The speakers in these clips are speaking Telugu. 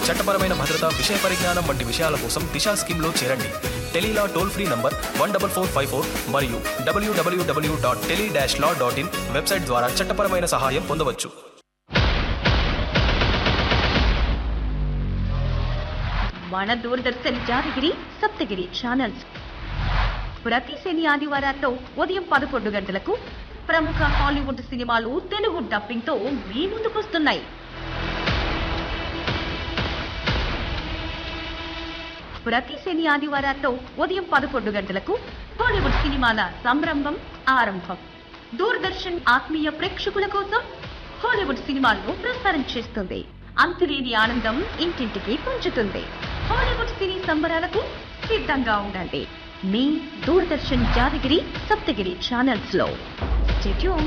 చట్టపరమైన భద్రత విషయ పరిజ్ఞానం వంటి విషయాల కోసం దిశా స్కీమ్లో చేరండి Tele Law toll free number one double four five four మరియు W W W dot tele dash law dot in website ద్వారా చట్టపరమైన సహాయం పొందవచ్చు మన దూరదర్శన్ యాదగిరి సప్తగిరి ఛానల్స్ ప్రతి శని ఆదివారాల్లో ఉదయం పదకొండు గంటలకు ప్రముఖ హాలీవుడ్ సినిమాలు తెలుగు డబ్బింగ్ తో మీ ముందుకొస్తున్నాయి ప్రతి శని ఆదివారాల్లో ఉదయం పదకొండు గంటలకు హాలీవుడ్ సినిమాల సంరంభం ఆరంభం దూరదర్శన్ ఆత్మీయ ప్రేక్షకుల కోసం హాలీవుడ్ సినిమాలను ప్రసారం చేస్తుంది అంతులేని ఆనందం ఇంటింటికి పంచుతుంది హాలీవుడ్ సినీ సంబరాలకు సిద్ధంగా ఉండండి మీ దూరదర్శన్ యాదగిరి సప్తగిరి ఛానల్స్ లో స్టేట్యూన్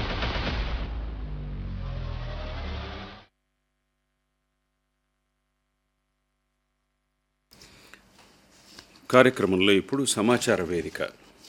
కార్యక్రమంలో ఇప్పుడు సమాచార వేదిక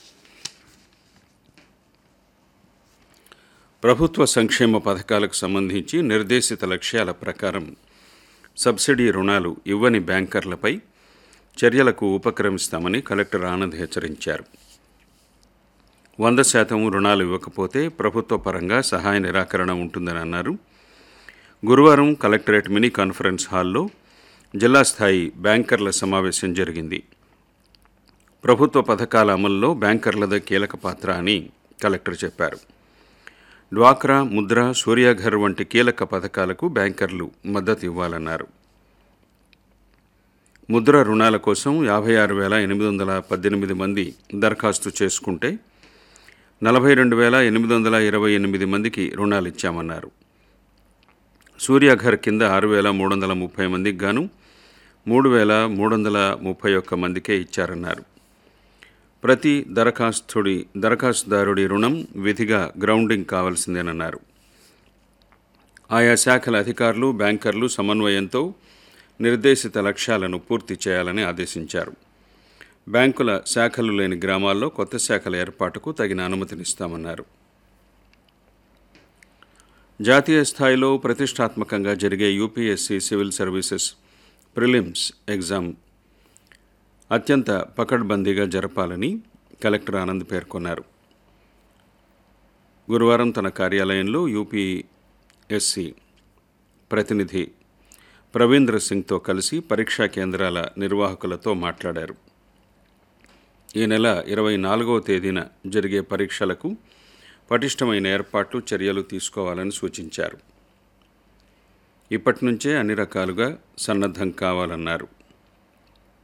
ప్రభుత్వ సంక్షేమ పథకాలకు సంబంధించి నిర్దేశిత లక్ష్యాల ప్రకారం సబ్సిడీ రుణాలు ఇవ్వని బ్యాంకర్లపై చర్యలకు ఉపక్రమిస్తామని కలెక్టర్ ఆనంద్ హెచ్చరించారు వంద శాతం రుణాలు ఇవ్వకపోతే ప్రభుత్వ పరంగా సహాయ నిరాకరణ ఉంటుందని అన్నారు గురువారం కలెక్టరేట్ మినీ కాన్ఫరెన్స్ హాల్లో జిల్లా స్థాయి బ్యాంకర్ల సమావేశం జరిగింది ప్రభుత్వ పథకాల అమల్లో బ్యాంకర్లదే కీలక పాత్ర అని కలెక్టర్ చెప్పారు డ్వాక్రా ముద్ర సూర్యాఘర్ వంటి కీలక పథకాలకు బ్యాంకర్లు మద్దతు ఇవ్వాలన్నారు ముద్ర రుణాల కోసం యాభై ఆరు వేల ఎనిమిది వందల పద్దెనిమిది మంది దరఖాస్తు చేసుకుంటే నలభై రెండు వేల ఎనిమిది వందల ఇరవై ఎనిమిది మందికి రుణాలు ఇచ్చామన్నారు సూర్యాఘర్ కింద ఆరు వేల మూడు వందల ముప్పై మందికి గాను మూడు వేల మూడు వందల ముప్పై ఒక్క మందికే ఇచ్చారన్నారు ప్రతి దరఖాస్తుడి దరఖాస్తుదారుడి రుణం విధిగా గ్రౌండింగ్ కావాల్సిందేనన్నారు ఆయా శాఖల అధికారులు బ్యాంకర్లు సమన్వయంతో నిర్దేశిత లక్ష్యాలను పూర్తి చేయాలని ఆదేశించారు బ్యాంకుల శాఖలు లేని గ్రామాల్లో కొత్త శాఖల ఏర్పాటుకు తగిన అనుమతినిస్తామన్నారు జాతీయ స్థాయిలో ప్రతిష్టాత్మకంగా జరిగే UPSC civil services prelims exam అత్యంత పకడ్బందీగా జరపాలని కలెక్టర్ ఆనంద్ పేర్కొన్నారు గురువారం తన కార్యాలయంలో యూపీఎస్సి ప్రతినిధి ప్రవీంద్ర సింగ్తో కలిసి పరీక్షా కేంద్రాల నిర్వాహకులతో మాట్లాడారు ఈ నెల ఇరవై నాలుగవ తేదీన జరిగే పరీక్షలకు పటిష్టమైన ఏర్పాట్లు చర్యలు తీసుకోవాలని సూచించారు ఇప్పటి నుంచే అన్ని రకాలుగా సన్నద్ధం కావాలన్నారు